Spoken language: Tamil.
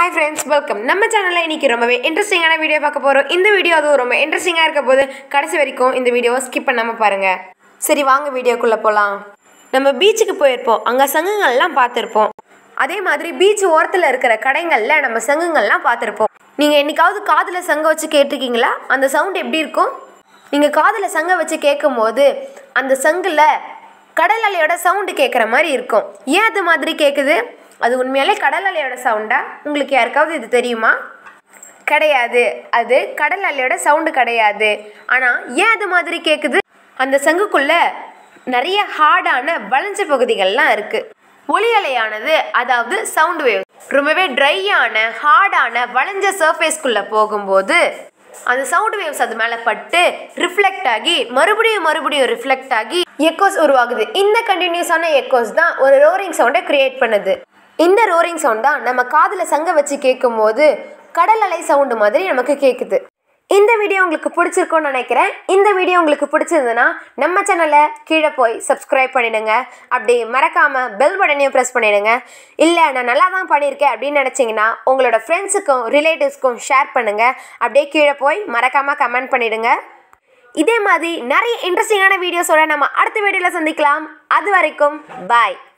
ஹாய் ஃப்ரெண்ட்ஸ் வெல்கம் நம்ம சேனலில் இன்றைக்கி ரொம்பவே இன்ட்ரெஸ்டிங்கான வீடியோ பார்க்க போகிறோம் இந்த வீடியோ அதுவும் ரொம்ப இன்ட்ரெஸ்டிங்காக இருக்க போது கடைசி வரைக்கும் இந்த வீடியோவை ஸ்கிப் பண்ணாமல் பாருங்கள் சரி வாங்க வீடியோக்குள்ளே போகலாம் நம்ம பீச்சுக்கு போயிருப்போம் அங்கே சங்குங்கள்லாம் பார்த்துருப்போம் அதே மாதிரி பீச் ஓரத்தில் இருக்கிற கடைங்களில் நம்ம சங்குங்கள்லாம் பார்த்துருப்போம் நீங்கள் என்னைக்காவது காதில் சங்க வச்சு கேட்டிருக்கீங்களா அந்த சவுண்ட் எப்படி இருக்கும் நீங்கள் காதில் சங்க வச்சு கேட்கும் போது அந்த சங்கில் கடல் அலையோட சவுண்டு கேட்குற மாதிரி இருக்கும் ஏன் அது மாதிரி கேட்குது அது உண்மையாலே கடல் அலையோட சவுண்டா உங்களுக்கு யாருக்காவது இது தெரியுமா கிடையாது அது கடல் அலையோட சவுண்டு கிடையாது ஆனால் ஏன் அது மாதிரி கேட்குது அந்த சங்குக்குள்ள நிறைய ஹார்டான வளைஞ்ச பகுதிகள்லாம் இருக்குது ஒலி அலையானது அதாவது சவுண்ட் வேவ் ரொம்பவே ட்ரையான ஹார்டான வளைஞ்ச சர்ஃபேஸ்க்குள்ளே போகும்போது அந்த சவுண்ட் வேவ்ஸ் அது மேலே பட்டு ரிஃப்ளெக்ட் ஆகி மறுபடியும் மறுபடியும் ரிஃப்ளெக்ட் ஆகி எக்கோஸ் உருவாகுது இந்த கண்டினியூஸான எக்கோஸ் தான் ஒரு ரோரிங் சவுண்டை கிரியேட் பண்ணுது இந்த ரோரிங் சவுண்ட் தான் நம்ம காதில் சங்க வச்சு கேட்கும்போது கடல் அலை சவுண்டு மாதிரி நமக்கு கேட்குது இந்த வீடியோ உங்களுக்கு பிடிச்சிருக்கும்னு நினைக்கிறேன் இந்த வீடியோ உங்களுக்கு பிடிச்சிருந்ததுன்னா நம்ம சேனலை கீழே போய் சப்ஸ்கிரைப் பண்ணிடுங்க அப்படி மறக்காமல் பெல் பட்டனையும் ப்ரெஸ் பண்ணிடுங்க இல்லை நான் நல்லா தான் பண்ணியிருக்கேன் அப்படின்னு நினச்சிங்கன்னா உங்களோட ஃப்ரெண்ட்ஸுக்கும் ரிலேட்டிவ்ஸ்க்கும் ஷேர் பண்ணுங்கள் அப்படியே கீழே போய் மறக்காமல் கமெண்ட் பண்ணிடுங்க இதே மாதிரி நிறைய இன்ட்ரெஸ்டிங்கான வீடியோஸோட நம்ம அடுத்த வீடியோவில் சந்திக்கலாம் அது வரைக்கும் பாய்